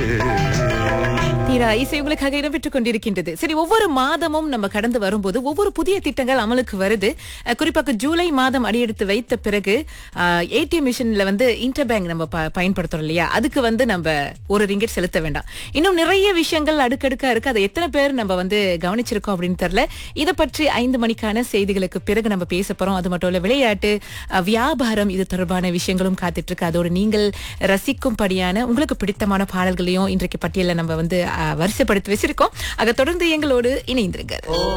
தீரா இசை உங்களுக்காக இடம்பெற்றுக் கொண்டிருக்கின்றது சரி ஒவ்வொரு மாதமும் நம்ம கடந்து வரும்போது ஒவ்வொரு புதிய திட்டங்கள் அமலுக்கு வருது அஹ், குறிப்பாக ஜூலை மாதம் அடியெடுத்து வைத்த பிறகு ஏடிஎம் மிஷின்ல வந்து இன்டர் பேங்க் நம்ம ப- பயன்படுத்துறோம் இல்லையா அதுக்கு வந்து நம்ம ஒரு ரிங்கெட் செலுத்த வேண்டாம் இன்னும் நிறைய விஷயங்கள் அடுக்கடுக்கா இருக்கு அதை எத்தனை பேர் நம்ம வந்து கவனிச்சிருக்கோம் அப்படின்னு தெரியல இதை பற்றி ஐந்து மணிக்கான செய்திகளுக்கு பிறகு நம்ம பேச போறோம் அது மட்டும் இல்ல விளையாட்டு அஹ், வியாபாரம் இது தொடர்பான விஷயங்களும் காத்துட்டு இருக்கு அதோடு நீங்கள் ரசிக்கும்படியான உங்களுக்கு பிடித்தமான பாடல்களையும் இன்றைக்கு பட்டியலில் நம்ம வந்து அஹ், வரிசைப்படுத்தி வச்சிருக்கோம் அதை தொடர்ந்து எங்களோடு இணைந்திருங்க